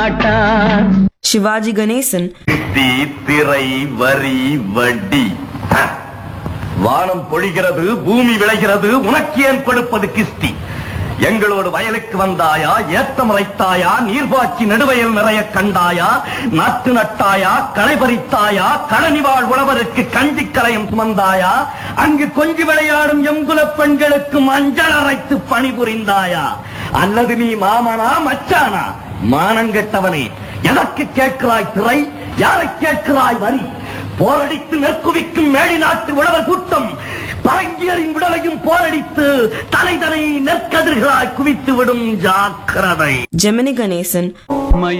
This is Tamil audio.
Shivaji Ganesan, தீ திரை வரி வட்டி ஹ! வானம் பொழிகிறது பூமி விளைகிறது உனக்கு ஏன் கொடுப்பது கிஸ்தி எங்களோடு வயலுக்கு வந்தாயா ஏத்தம் வைத்தாயா நீர்பாய்ச்சி நடுவயல் நிறைய கண்டாயா நாட்டு நட்டாயா களை பறித்தாயா களனி வாழ் உழவருக்கு கஞ்சி கலையம் சுமந்தாயா அங்கு கொஞ்சி விளையாடும் எங்குல பெண்களுக்கு மஞ்சள் அரைத்து பணிபுரிந்தாயா அல்லது நீ மாமனா மச்சானா மானங்கெட்டவனே எதற்கு கேட்கிறாய் திரை யாரை கேட்கிறாய் வரி போரடித்து நெற்குவிக்கும் மேடி நாட்டு உழவர் கூட்டம் பரங்கியரின் விடலையும் போரடித்து தலைதனை நெற்கதிர்களாய் குவித்து விடும் ஜாக்கிரதை Gemini Ganesan, மய